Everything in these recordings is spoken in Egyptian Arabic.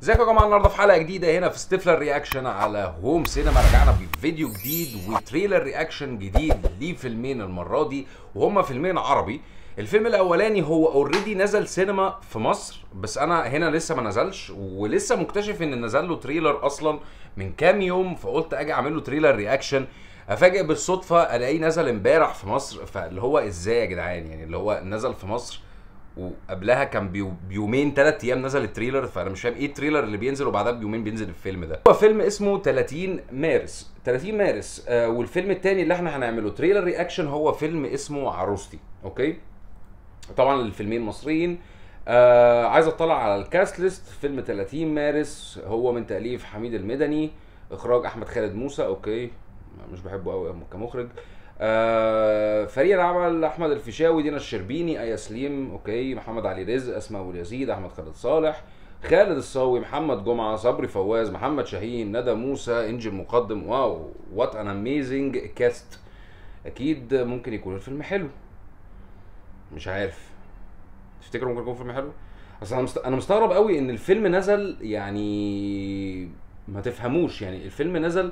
ازيكم يا جماعه النهارده في حلقه جديده هنا في ستيفلر رياكشن على هوم سينما رجعنا بفيديو جديد وتريلر رياكشن جديد لفيلمين المره دي وهما فيلمين عربي الفيلم الاولاني هو اوريدي نزل سينما في مصر بس انا هنا لسه ما نزلش ولسه مكتشف ان نزل له تريلر اصلا من كام يوم فقلت اجي اعمل له تريلر رياكشن افاجئ بالصدفه الاقيه نزل امبارح في مصر فاللي هو ازاي يا جدعان يعني اللي هو نزل في مصر وقبلها كان بيو بيومين ثلاث ايام نزل التريلر فانا مش فاهم ايه التريلر اللي بينزل وبعدها بيومين بينزل الفيلم ده هو فيلم اسمه 30 مارس 30 مارس آه والفيلم التاني اللي احنا هنعمله تريلر رياكشن هو فيلم اسمه عروستي اوكي طبعا الفيلمين مصريين آه عايز اطلع على الكاست ليست فيلم 30 مارس هو من تاليف حميد المدني اخراج احمد خالد موسى اوكي مش بحبه قوي كمخرج آه فريق العمل احمد الفيشاوي دينا الشربيني ايا سليم اوكي محمد علي رزق اسماء ابو اليزيد احمد خالد صالح خالد الصاوي محمد جمعه صبري فواز محمد شاهين ندى موسى انجي المقدم واو وات ان اميزنج كاست اكيد ممكن يكون الفيلم حلو مش عارف تفتكروا ممكن يكون فيلم حلو اصل انا مست... انا مستغرب قوي ان الفيلم نزل يعني ما تفهموش يعني الفيلم نزل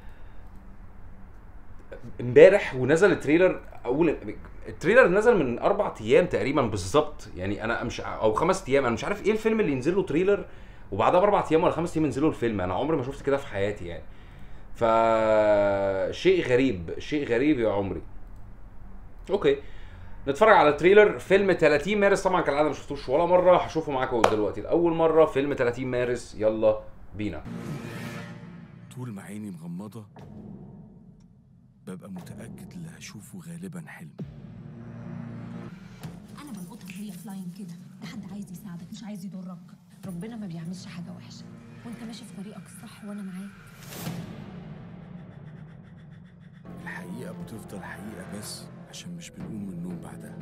امبارح ونزل التريلر اول التريلر نزل من اربع ايام تقريبا بالظبط يعني انا مش او خمس ايام انا مش عارف ايه الفيلم اللي ينزل له تريلر وبعدها باربع ايام ولا خمس ايام ينزلوا الفيلم انا عمري ما شفت كده في حياتي يعني ف شيء غريب شيء غريب يا عمري اوكي نتفرج على تريلر فيلم 30 مارس طبعا كالعاده ما شفتوش ولا مره هشوفه معاكم دلوقتي لاول مره فيلم 30 مارس يلا بينا طول ما عيني مغمضة ببقى متأكد اللي هشوفه غالبا حلم انا بلقطها وهي فلاين كده لا حد عايز يساعدك مش عايز يضرك ربنا ما بيعملش حاجه وحشه وانت ماشي في طريقك الصح وانا معاك الحقيقة بتفضل حقيقة بس عشان مش بنقوم من النوم بعدها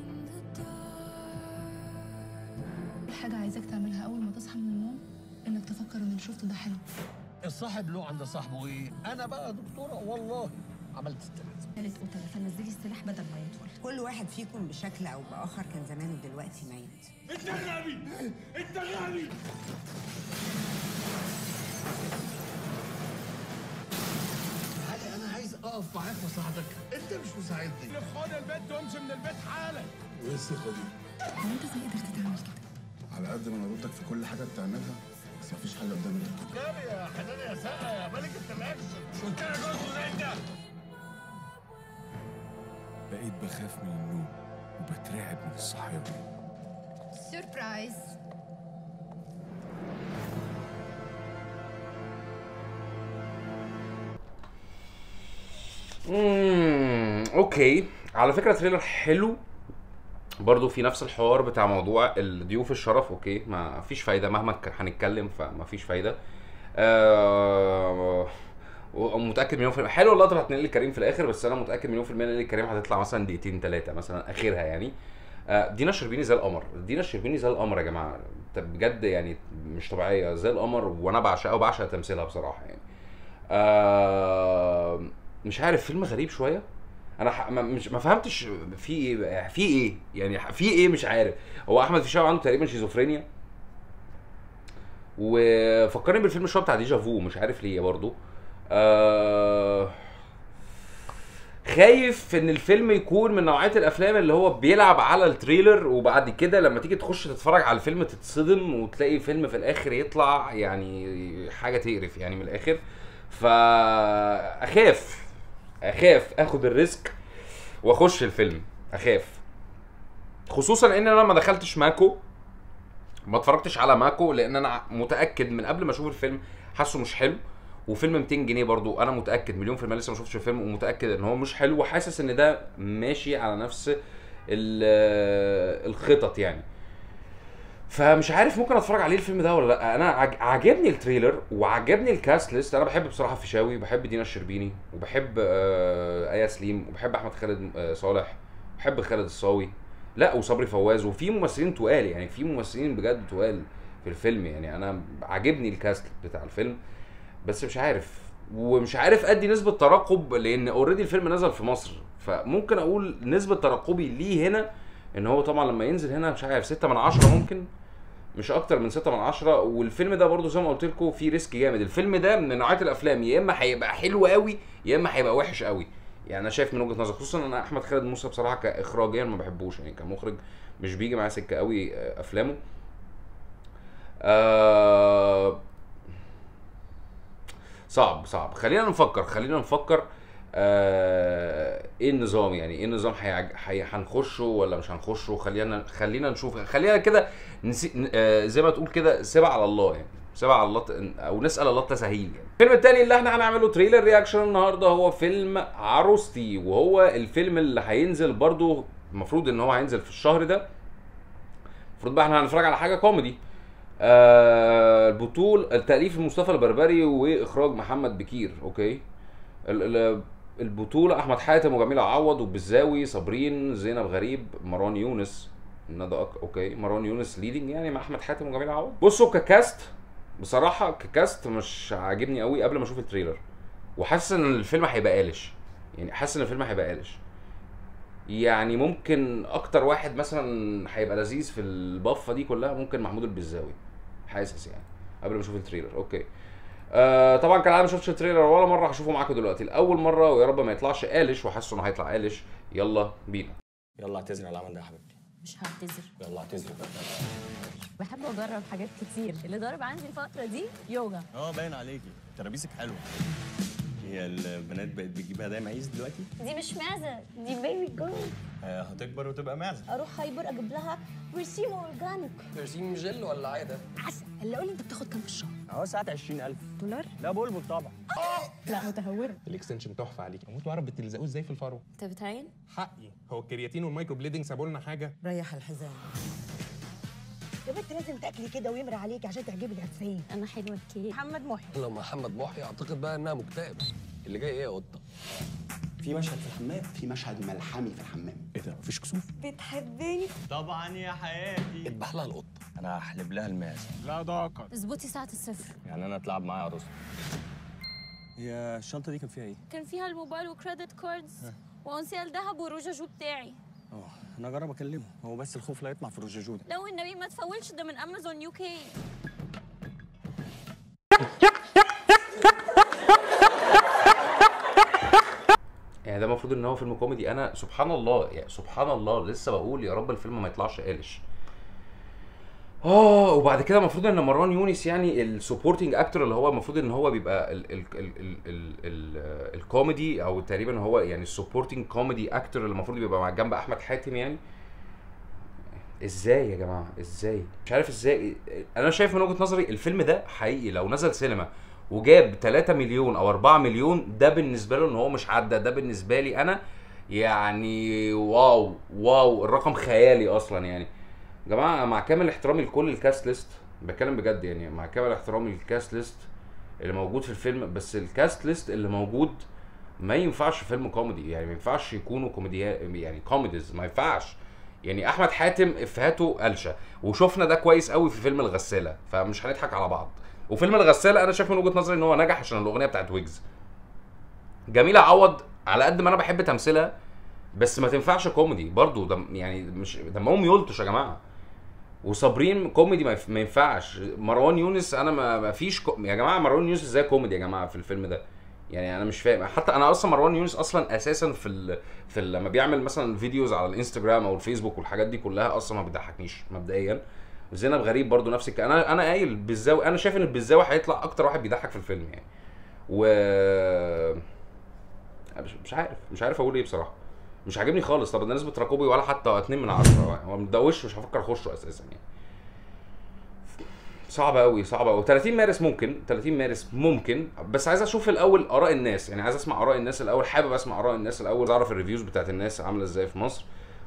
في حاجة عايزاك تعملها أول ما تصحى من النوم إنك تفكر إن اللي شفته ده حلم الصاحب له عند صاحبه ايه؟ انا بقى دكتوره والله عملت التلاتة ثالث قتله فنزلي السلاح بدل ما يطول كل واحد فيكم بشكل او باخر كان زمانه دلوقتي ميت تعالى انا عايز اقف معاك واساعدك انت مش مساعدني خد البيت وامشي من البيت حالا وايه الثقة دي؟ هو أنت إزاي قدرت تعمل كده؟ على قد ما انا ردك في كل حاجة بتعملها بس مفيش حل قدام انت جاري يا حنان يا سقا يا ملكة الاكشن قلت لك اصبر انت بقيت بخاف من النوم وبترعب من الصحيان سيربرايز امم اوكي على فكره تريلر حلو برضو في نفس الحوار بتاع موضوع الضيوف الشرف اوكي ما فيش فايده مهما ك- هنتكلم فما فيش فايده آه ومتاكد مليون في المية حلو اللقطه بتاعت نيللي كريم في الاخر بس انا متاكد مليون في المية ان نيللي كريم هتطلع مثلا دقيقتين ثلاثه مثلا اخرها يعني آه دينا الشربيني زي القمر دينا الشربيني زي القمر يا جماعه انت بجد يعني مش طبيعيه زي القمر وانا بعشقها وبعشق تمثيلها بصراحه يعني آه مش عارف فيلم غريب شويه انا ح... ما مش ما فهمتش في ايه في ايه يعني في ايه مش عارف هو احمد فيشاو عنده تقريبا شيزوفرينيا وفكرني بالفيلم شويه بتاع ديجا فو مش عارف ليه برضو آه... خايف ان الفيلم يكون من نوعيه الافلام اللي هو بيلعب على التريلر وبعد كده لما تيجي تخش تتفرج على الفيلم تتصدم وتلاقي فيلم في الاخر يطلع يعني حاجه تقرف يعني من الاخر فاخاف اخاف اخد الريسك واخش الفيلم اخاف خصوصا ان انا ما دخلتش ماكو ما اتفرجتش على ماكو لان انا متاكد من قبل ما اشوف الفيلم حاسه مش حلو وفيلم 200 جنيه برضو انا متاكد مليون في المية لسه ما شفتش الفيلم ومتاكد ان هو مش حلو وحاسس ان ده ماشي على نفس ال- الخطط يعني فمش عارف ممكن اتفرج عليه الفيلم ده ولا لا انا عج... عجبني التريلر وعجبني الكاست ليست انا بحب بصراحه فيشاوي بحب دينا الشربيني وبحب آه ايا سليم وبحب احمد خالد آه صالح بحب خالد الصاوي لا وصبري فواز وفي ممثلين تقال يعني في ممثلين بجد تقال في الفيلم يعني انا عاجبني الكاست بتاع الفيلم بس مش عارف ومش عارف ادي نسبه ترقب لان اوريدي الفيلم نزل في مصر فممكن اقول نسبه ترقبي ليه هنا ان هو طبعا لما ينزل هنا مش عارف 6 من 10 ممكن مش اكتر من 6 من 10 والفيلم ده برضو زي ما قلت لكم فيه ريسك جامد الفيلم ده من نوعيه الافلام يا اما هيبقى حلو قوي يا اما هيبقى وحش قوي يعني انا شايف من وجهه نظري خصوصا ان احمد خالد موسى بصراحه كاخراجيا ما بحبوش يعني كمخرج مش بيجي معاه سكه قوي آه، افلامه آه صعب صعب خلينا نفكر خلينا نفكر آه ايه النظام يعني ايه النظام هيعج- هي- هنخشه ولا مش هنخشه خلينا خلينا نشوف خلينا كده نسي... ن- آه زي ما تقول كده سيبها على الله يعني سيبها على الله ت- او نسال الله التسهيل يعني الفيلم التاني اللي احنا هنعمله تريلر رياكشن النهارده هو فيلم عروستي وهو الفيلم اللي هينزل برضو المفروض ان هو هينزل في الشهر ده المفروض بقى احنا هنتفرج على حاجه كوميدي آه البطول التأليف مصطفى البربري واخراج محمد بكير اوكي ال- ال- البطولة أحمد حاتم وجميلة عوض وبالزاوي صابرين زينب غريب مروان يونس ندى أك... اوكي مروان يونس ليدنج يعني مع أحمد حاتم وجميلة عوض بصوا ككاست بصراحة ككاست مش عاجبني قوي قبل ما اشوف التريلر وحاسس ان الفيلم هيبقى قالش يعني حاسس ان الفيلم هيبقى قالش يعني ممكن اكتر واحد مثلا هيبقى لذيذ في البفه دي كلها ممكن محمود البزاوي حاسس يعني قبل ما اشوف التريلر اوكي آه طبعا كالعاده ما شفتش التريلر ولا مره هشوفه معاكم دلوقتي لاول مره ويا رب ما يطلعش قالش وحاسه انه هيطلع قالش يلا بينا يلا اعتذر على العمل ده يا حبيبتي مش هعتذر يلا اعتذر بحب اجرب حاجات كتير اللي ضارب عندي الفتره دي يوجا اه باين عليكي ترابيزك حلوه هي البنات بقت بتجيب هدايا معيز دلوقتي دي مش معزه دي بيبي جول آه، هتكبر وتبقى معزه اروح هايبر اجيب لها برسيم اورجانيك برسيم جل ولا عاده؟ عسل اللي قول لي انت بتاخد كام في الشهر اهو ساعه 20000 دولار لا بلبل طبعا لا متهوره الاكستنشن تحفه عليك اموت واعرف بتلزقوه ازاي في الفروه انت بتعين حقي هو الكرياتين والمايكرو بليدنج سابوا لنا حاجه ريح الحزام يا بنت لازم تاكلي كده ويمرى عليكي عشان تعجبي العفريت انا حلوه كتير محمد محي لو محمد محي اعتقد بقى انها مكتئب اللي جاي ايه يا قطه في مشهد في الحمام في مشهد ملحمي في الحمام ايه ده مفيش كسوف بتحبني طبعا يا حياتي اذبح لها القطه انا هحلب لها المعزه لا ضاقة اظبطي ساعه الصفر يعني انا اتلعب معايا عروسه هي الشنطه دي كان فيها ايه كان فيها الموبايل وكريدت كاردز وانسيال ذهب والرجاجو بتاعي اه انا اجرب اكلمه هو بس الخوف لا يطمع في الرجاجو ده لو النبي ما تفولش ده من امازون يو كي يعني ده المفروض ان هو فيلم كوميدي انا سبحان الله يعني سبحان الله لسه بقول يا رب الفيلم ما يطلعش قالش اه وبعد كده المفروض ان مروان يونس يعني السبورتنج اكتور اللي هو المفروض ان هو بيبقى ال ال ال ال ال ال الكوميدي او تقريبا هو يعني السبورتنج كوميدي اكتور اللي المفروض يبقى مع جنب احمد حاتم يعني ازاي يا جماعه ازاي مش عارف ازاي انا شايف من وجهه نظري الفيلم ده حقيقي لو نزل سينما وجاب 3 مليون او 4 مليون ده بالنسبه له ان هو مش عدى ده بالنسبه لي انا يعني واو واو الرقم خيالي اصلا يعني يا جماعه مع كامل احترامي لكل الكاست ليست بتكلم بجد يعني مع كامل احترامي للكاست ليست اللي موجود في الفيلم بس الكاست ليست اللي موجود ما ينفعش فيلم كوميدي يعني ما ينفعش يكونوا كوميديا يعني كوميديز ما ينفعش يعني احمد حاتم افهاته قلشه وشفنا ده كويس قوي في فيلم الغساله فمش هنضحك على بعض وفيلم الغساله انا شايف من وجهه نظري ان هو نجح عشان الاغنيه بتاعت ويجز جميله عوض على قد ما انا بحب تمثيلها بس ما تنفعش كوميدي برضو دم يعني مش دمهم يلطش يا جماعه وصابرين كوميدي ما يف- ما ينفعش مروان يونس انا ما ما فيش كو... يا جماعه مروان يونس ازاي كوميدي يا جماعه في الفيلم ده يعني انا مش فاهم حتى انا اصلا مروان يونس اصلا اساسا في ال... في ال... لما بيعمل مثلا فيديوز على الانستجرام او الفيسبوك والحاجات دي كلها اصلا ما بتضحكنيش مبدئيا زينب غريب برضو نفس الكلام انا انا قايل بالزاوي انا شايف ان البزاوي هيطلع اكتر واحد بيضحك في الفيلم يعني و مش- مش عارف مش عارف اقول ايه بصراحه مش عاجبني خالص طب الناس بتراقبي ولا حتى 2 من 10 هو ده وش مش هفكر اخشه اساسا يعني صعب قوي صعب قوي 30 مارس ممكن 30 مارس ممكن بس عايز اشوف الاول اراء الناس يعني عايز اسمع اراء الناس الاول حابب اسمع اراء الناس الاول اعرف الريفيوز بتاعت الناس عامله ازاي في مصر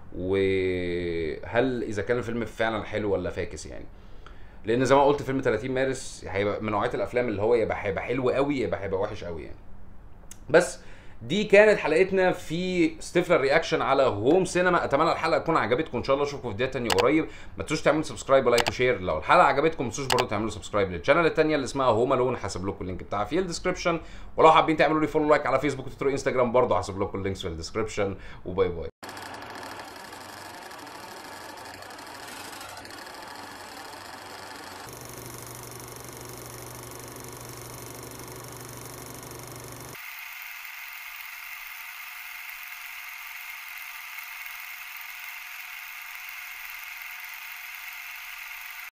وهل اذا كان الفيلم فعلا حلو ولا فاكس يعني لان زي ما قلت فيلم 30 مارس هيبقى من نوعيه الافلام اللي هو يبقى هيبقى حلو قوي يبقى هيبقى وحش قوي يعني بس دي كانت حلقتنا في ستيفلر رياكشن على هوم سينما اتمنى الحلقه تكون عجبتكم ان شاء الله اشوفكم في فيديوهات تانية قريب ما تنسوش تعملوا سبسكرايب ولايك وشير لو الحلقه عجبتكم ما تنسوش برضه تعملوا سبسكرايب للشانل التانية اللي اسمها هوم الون هسيب لكم اللينك بتاعها في الديسكربشن ولو حابين تعملوا لي فولو لايك على فيسبوك وتويتر وانستجرام برضه هسيب لكم اللينكس في الديسكربشن وباي باي